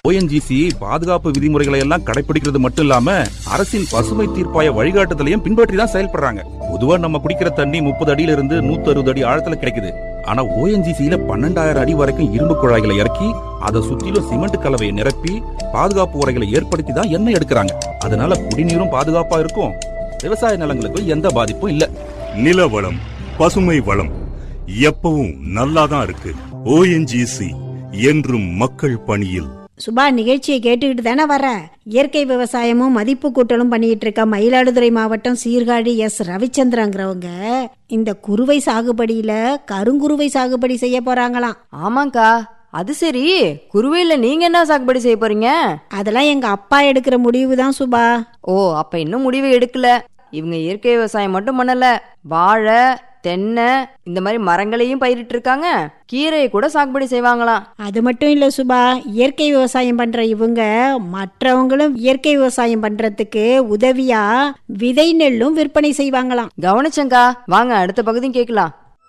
ONGC பாதுகாப்பு விதிமுறைகளை எல்லாம் கடைபிடிக்கிறது மட்டும் இல்லாம அரசின் பசுமை தீர்ப்பாய வழிகாட்டுதலையும் பின்பற்றி தான் செயல்படுறாங்க பொதுவா நம்ம குடிக்கிற தண்ணி முப்பது அடியில இருந்து நூத்தி அறுபது அடி ஆழத்துல கிடைக்குது ஆனா ஓஎன்ஜிசியில பன்னெண்டாயிரம் அடி வரைக்கும் இரும்பு குழாய்களை இறக்கி அதை சுத்திலும் சிமெண்ட் கலவையை நிரப்பி பாதுகாப்பு உரைகளை ஏற்படுத்தி தான் எண்ணெய் எடுக்கிறாங்க அதனால குடிநீரும் பாதுகாப்பா இருக்கும் விவசாய நிலங்களுக்கு எந்த பாதிப்பும் இல்ல நில வளம் பசுமை வளம் எப்பவும் நல்லாதான் இருக்கு ஓஎன்ஜிசி என்றும் மக்கள் பணியில் சுபா நிகழ்ச்சியை கேட்டுக்கிட்டு தானே வர இயற்கை விவசாயமும் மதிப்பு கூட்டலும் பண்ணிட்டு இருக்க மயிலாடுதுறை மாவட்டம் சீர்காழி எஸ் ரவிச்சந்திரங்கிறவங்க இந்த குறுவை சாகுபடியில கருங்குருவை சாகுபடி செய்ய போறாங்களாம் ஆமாக்கா அது சரி குருவையில நீங்க என்ன சாகுபடி செய்ய போறீங்க அதெல்லாம் எங்க அப்பா எடுக்கிற முடிவு தான் சுபா ஓ அப்ப இன்னும் முடிவு எடுக்கல இவங்க இயற்கை விவசாயம் மட்டும் பண்ணல வாழை தென்னை இந்த மாதிரி மரங்களையும் பயிரிட்டு இருக்காங்க கீரையை கூட சாகுபடி செய்வாங்களாம் அது மட்டும் இல்ல சுபா இயற்கை விவசாயம் பண்ற இவங்க மற்றவங்களும் இயற்கை விவசாயம் பண்றதுக்கு உதவியா விதை நெல்லும் விற்பனை செய்வாங்களாம் கவனிச்சங்கா வாங்க அடுத்த பகுதியும் கேட்கலாம்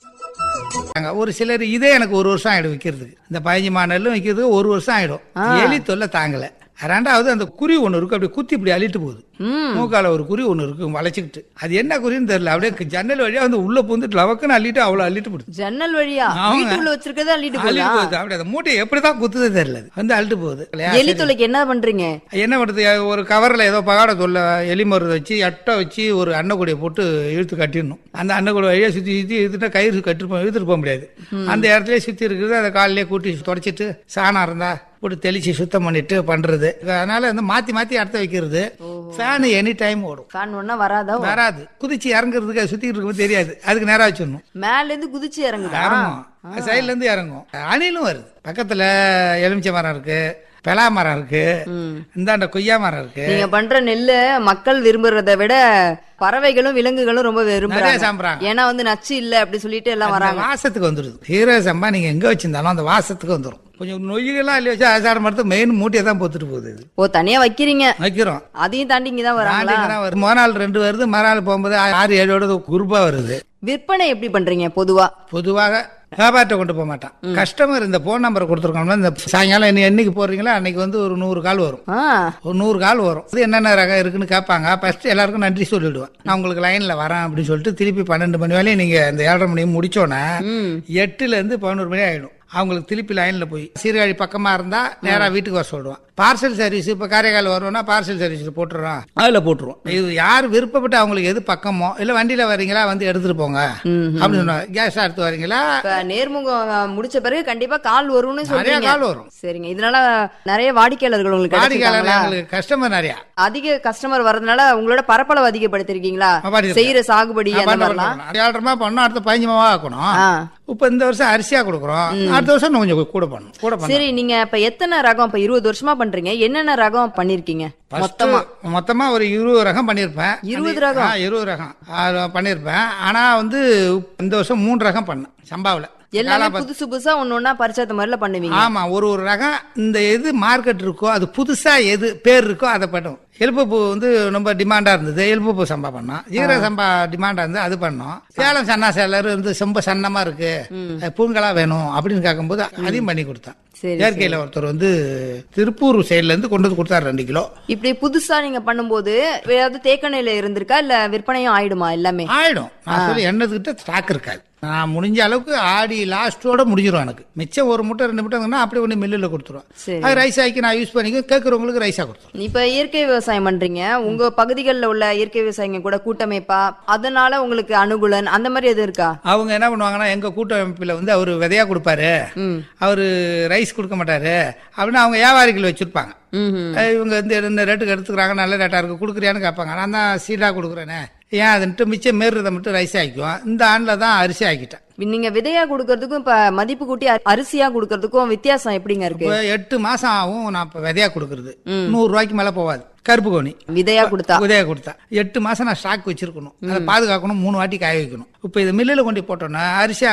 அங்க ஒரு சிலர் இதே எனக்கு ஒரு வருஷம் ஆயிடும் விற்கிறதுக்கு இந்த பதினஞ்சு மாநெல்லும் விற்கிறதுக்கு ஒரு வருஷம் ஆயிடும் எலி தொல்லை தாங்கல ரெண்டாவது அந்த குறி ஒன்று இருக்கு அப்படி குத்தி இப்படி அள்ளிட்டு போகுது மூக்கால ஒரு குறி ஒன்று இருக்கு வளைச்சிக்கிட்டு அது என்ன குறின்னு தெரியல அப்படியே ஜன்னல் வழியா வந்து உள்ள பூந்துட்டு லவக்குன்னு அள்ளிட்டு அவ்வளோ அள்ளிட்டு போடுது ஜன்னல் வழியா ஆமாங்க. வீட்டுக்குள்ள வச்சிருக்கத அள்ளிட்டு அள்ளிட்டு போதா போகுது அப்படி அந்த மூட்டையை எப்படிதான் குத்துதே தெரியல அது. வந்து அள்ளிட்டு போகுது எலி தொலைக்கு என்ன பண்றீங்க என்ன பண்ணுறது ஒரு கவரில் ஏதோ பகாட தொல்லை எலி மருந்து வச்சு எட்டை வச்சு ஒரு அன்னக்குடியை போட்டு இழுத்து கட்டிடணும் அந்த அன்னக்குடி வழியாக சுற்றி சுற்றி இழுத்துட்டா கயிறு கட்டிருப்போம் இழுத்துட்டு போக முடியாது அந்த இடத்துல சுற்றி இருக்குது அதை காலையிலே கூட்டி தொடச்சிட்டு சாணம் இருந்தா போட்டு தெளிச்சு சுத்தம் பண்ணிட்டு பண்றது அதனால வந்து மாத்தி மாத்தி இடத்த வைக்கிறது ஃபேனு எனி டைம் ஓடும் ஃபேன் ஒன்னா வராதா வராது குதிச்சு இறங்குறதுக்கு அது சுத்திட்டு இருக்கும் தெரியாது அதுக்கு நேரம் வச்சிடணும் மேல இருந்து குதிச்சு இறங்குதா இறங்கும் சைட்ல இருந்து இறங்கும் அணிலும் வருது பக்கத்துல எலுமிச்சை மரம் இருக்கு பெலா மரம் இருக்கு இந்தாண்ட கொய்யா மரம் இருக்கு நீங்க பண்ற நெல்லு மக்கள் விரும்புறதை விட பறவைகளும் விலங்குகளும் ரொம்ப நிறைய விரும்புறாங்க சாப்பிடுறாங்க. ஏன்னா வந்து நச்சு இல்ல அப்படி சொல்லிட்டு எல்லாம் அந்த வராங்க வாசத்துக்கு வந்துடுது ஹீரோ சம்பா நீங்க எங்க வச்சிருந்தாலும் அந்த வாசத்துக்கு வந்துடும் கொஞ்சம் நொய்யெல்லாம் இல்லையா வச்சு ஆசாரம் மரத்து மெயின் மூட்டையை தான் பொத்துட்டு போகுது இது ஓ தனியா வைக்கிறீங்க வைக்கிறோம் அதையும் தாண்டி இங்க தான் வராங்களா தாண்டிங்கன்னா வருது முத நாள் ரெண்டு வருது மறுநாள் போகும்போது ஆறு ஏழோட குரூப்பா வருது விற்பனை எப்படி பண்றீங்க பொதுவா பொதுவாக வியாபாரத்தை கொண்டு போக மாட்டான் கஸ்டமர் இந்த போன் நம்பரை கொடுத்துருக்கோம்னா இந்த சாயங்காலம் என்ன என்னைக்கு போடுறீங்களோ அன்னைக்கு வந்து ஒரு நூறு கால் வரும் ஆ ஒரு நூறு கால் வரும் அது என்னென்ன ரகம் இருக்குன்னு கேட்பாங்க ஃபர்ஸ்ட் எல்லாருக்கும் நன்றி சொல்லிடுவேன் நான் உங்களுக்கு லைன்ல வரேன் அப்படின்னு சொல்லிட்டு திருப்பி பன்னெண்டு மணி வரையும் நீங்க இந்த ஏழரை மணி முடிச்சோன்னே எட்டுல இருந்து பதினோரு மணி ஆயிடும் அவங்களுக்கு திருப்பி லைன்ல போய் சீர்காழி பக்கமா இருந்தா நேரா வீட்டுக்கு வர சொல்லுவான் பார்சல் சர்வீஸ் இப்ப காரைக்கால் வருவோம்னா பார்சல் சர்வீஸ் போட்டுறோம் அதுல போட்டுருவோம் இது யார் விருப்பப்பட்டு அவங்களுக்கு எது பக்கமோ இல்ல வண்டியில வரீங்களா வந்து எடுத்துட்டு போங்க அப்படின்னு சொன்னாங்க கேஸ் எடுத்து வரீங்களா இப்ப நேர்முகம் முடிச்ச பிறகு கண்டிப்பா கால் வரும்னு நிறைய சொல்றீங்க கால் வரும் சரிங்க இதனால நிறைய வாடிக்கையாளர்கள் உங்களுக்கு வாடிக்கையாளர் கிடைச்சிருக்காங்களா எங்களுக்கு கஸ்டமர் நிறையா அதிக கஸ்டமர் வர்றதுனால உங்களோட பரப்பளவு அதிகப்படுத்திருக்கீங்களா பண்ணிருக்கேன். செய்யற சாகுபடி ஆ, அந்த பண்ண, மாதிரிலாம் பண்ண, பண்ண. ஏழரை மாதம் பண்ணோம் அடுத்த பதினஞ்சு மாவா ஆக்கணும் ஆ. இப்ப இந்த வருஷம் அரிசியா கொடுக்குறோம் அடுத்த வருஷம் இன்னும் கொஞ்சம் கூட பண்ணணும் கூட பண்ணணும் சரி நீங்க இப்ப எத்தனை ரகம் இப்ப இருபது வருஷமா பண்றீங்க என்னென்ன ரகம் பண்ணிருக்கீங்க First மொத்தமா மொத்தமா ஒரு இருபது ரகம் பண்ணியிருப்பேன் இருபது ரகம்? ஆ, இருபது ரகம் அது பண்ணியிருப்பேன் ஆனா வந்து இந்த வருஷம் மூணு ரகம் பண்ணேன் சம்பாவில் எல்லாமே புதுசு புதுசா ஒண்ணு ஒண்ணா பரிச்சாத்த மாதிரில பண்ணுவீங்க ஆமா ஒரு ஒரு ரகம் இந்த எது மார்க்கெட் இருக்கோ அது புதுசா எது பேர் இருக்கோ அதை பண்ணும் எலும்பு பூ வந்து ரொம்ப டிமாண்டா இருந்தது எலும்பு பூ சம்பா பண்ணோம் ஜீரக சம்பா டிமாண்டா இருந்து அது பண்ணோம் சேலம் சன்னா சேலர் வந்து ரொம்ப சன்னமா இருக்கு அது பூங்கலா வேணும் அப்படின்னு கேட்கும்போது அதையும் பண்ணி கொடுத்தேன் சரி, இயற்கையில ஒருத்தர் வந்து திருப்பூர் சைடுல இருந்து கொண்டு வந்து கொடுத்தாரு ரெண்டு கிலோ இப்படி புதுசா நீங்க பண்ணும்போது ஏதாவது தேக்கணையில இருந்திருக்கா இல்ல விற்பனையும் ஆயிடுமா எல்லாமே ஆயிடும் நான் சொல்லி எண்ணத்துக்கிட்ட ஸ்டாக் இருக்காது நான் முடிஞ்ச அளவுக்கு ஆடி லாஸ்ட்டோட முடிஞ்சிடும் எனக்கு மிச்சம் ஒரு முட்டை ரெண்டு முட்டை இருந்ததுன்னா அப்படியே ஒன்று மில்லில் கொடுத்துருவேன் சரி. அது ரைஸ் ஆக்கி நான் யூஸ் பண்ணிக்க கேட்குறவங்களுக்கு ரைஸாக கொடுத்துருவேன் இப்ப இயற்கை விவசாயம் பண்றீங்க உங்க பகுதிகளில் உள்ள இயற்கை விவசாயிங்க கூட கூட்டமைப்பா அதனால உங்களுக்கு அனுகூலன் அந்த மாதிரி எதுவும் இருக்கா அவங்க என்ன பண்ணுவாங்கன்னா எங்க கூட்டமைப்பில் வந்து அவர் விதையா கொடுப்பாரு அவர் ரைஸ் கொடுக்க மாட்டாரு அப்படின்னு அவங்க வியாபாரிகள் வச்சிருப்பாங்க அஹ் இவங்க வந்து இந்த ரேட்டுக்கு எடுத்துக்கிறாங்க நல்ல ரேட்டா இருக்கு கொடுக்குறியான்னு கேட்பாங்க நான் தான் சீடா கொடுக்குறேனே ஏன் அதுன்ட்டு மிச்சம் மேறுறதை மட்டும் ரைஸ் ஆக்கிக்குவோம் இந்த ஆண்டில் தான் அரிசி ஆக்கிட்டேன் நீங்க விதையா கொடுக்கறதுக்கும் இப்ப மதிப்பு கூட்டி அரி- அரிசியா கொடுக்கறதுக்கும் வித்தியாசம் எப்படிங்க இருக்கு இப்போ எட்டு மாசம் ஆகும் நான் இப்போ விதையா கொடுக்கறது நூறு ரூபாய்க்கு மேல போகாது கருப்பு கோணி விதையா கொடுத்தா உதய கொடுத்தா எட்டு மாசம் நான் ஸ்டாக் வச்சிருக்கணும் அதை பாதுகாக்கணும் மூணு வாட்டி காய வைக்கணும் இப்போ இது மில்லில் கொண்டு போட்டோன்னா அரிசி